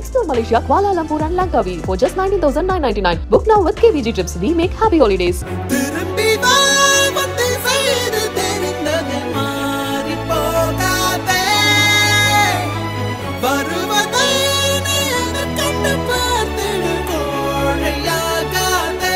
Explore Malaysia, Kuala Lumpur and Langkawi for just 19,999. Book now with KVG Trips. We make happy holidays. திரும்பி வா வந்து செய்து தெரிந்ததை மாறி போகாதே வருவதை நீ எதிர் கண்டு பார்த்திடு கோழையாகாதே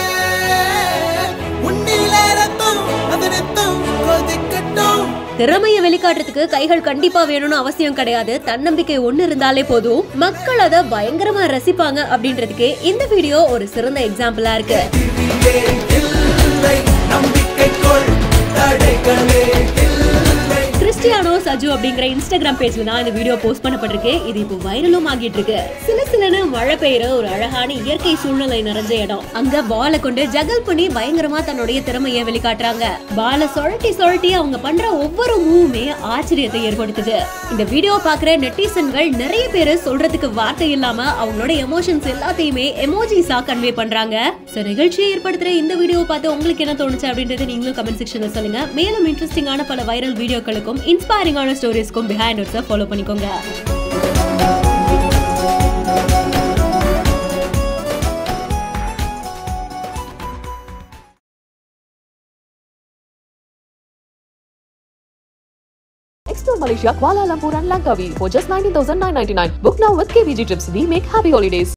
உன்னிலே ரத்தம் அது ரத்தம் கொதிக்கட்டும் திறமைய வெளிக்காட்டுறதுக்கு கைகள் கண்டிப்பா வேணும்னு அவசியம் கிடையாது தன்னம்பிக்கை ஒண்ணு இருந்தாலே போதும் மக்கள் அதை பயங்கரமா ரசிப்பாங்க அப்படின்றதுக்கு இந்த வீடியோ ஒரு சிறந்த எக்ஸாம்பிளா இருக்கு திரியே இல்லை நம்பிக்கைக்குள் தடைகளே இல்லை கிறிஸ்டியானோ சஜு அப்படிங்கிற இன்ஸ்டாகிராம் பேஜ்ல தான் இந்த வீடியோ போஸ்ட் பண்ணப்பட்டிருக்கு இது இப்போ வைரலும் ஆகிட்டு இருக்கு சில சிலன்னு மழை பெய்யுற ஒரு அழகான இயற்கை சூழ்நிலை நிறைஞ்ச இடம் அங்க பாலை கொண்டு ஜகல் பண்ணி பயங்கரமா தன்னுடைய திறமையை வெளிக்காட்டுறாங்க பாலை சுழட்டி சுழட்டி அவங்க பண்ற ஒவ்வொரு மூவுமே ஆச்சரியத்தை ஏற்படுத்துது இந்த வீடியோ பாக்குற நெட்டிசன்கள் நிறைய பேர் சொல்றதுக்கு வார்த்தை இல்லாம அவங்களோட எமோஷன்ஸ் எல்லாத்தையுமே எமோஜிஸா கன்வே பண்றாங்க சோ நிகழ்ச்சியை ஏற்படுத்துற இந்த வீடியோ பார்த்து உங்களுக்கு என்ன தோணுச்சு அப்படின்றது நீங்களும் கமெண்ட் செக்ஷன்ல சொல்லுங்க மேலும் இன்ட்ரெஸ்டிங்கான பல வைரல் வீடியோக்களுக்கும் இன்ஸ்பைரிங்கான ஸ்டோரிஸ்க்கும் பிஹைண்ட் ஃபாலோ பண்ணிக்கோங்க Explore Malaysia, Kuala Lumpur and Langkawi for just 19,999. Book now with KVG Trips. We make happy holidays.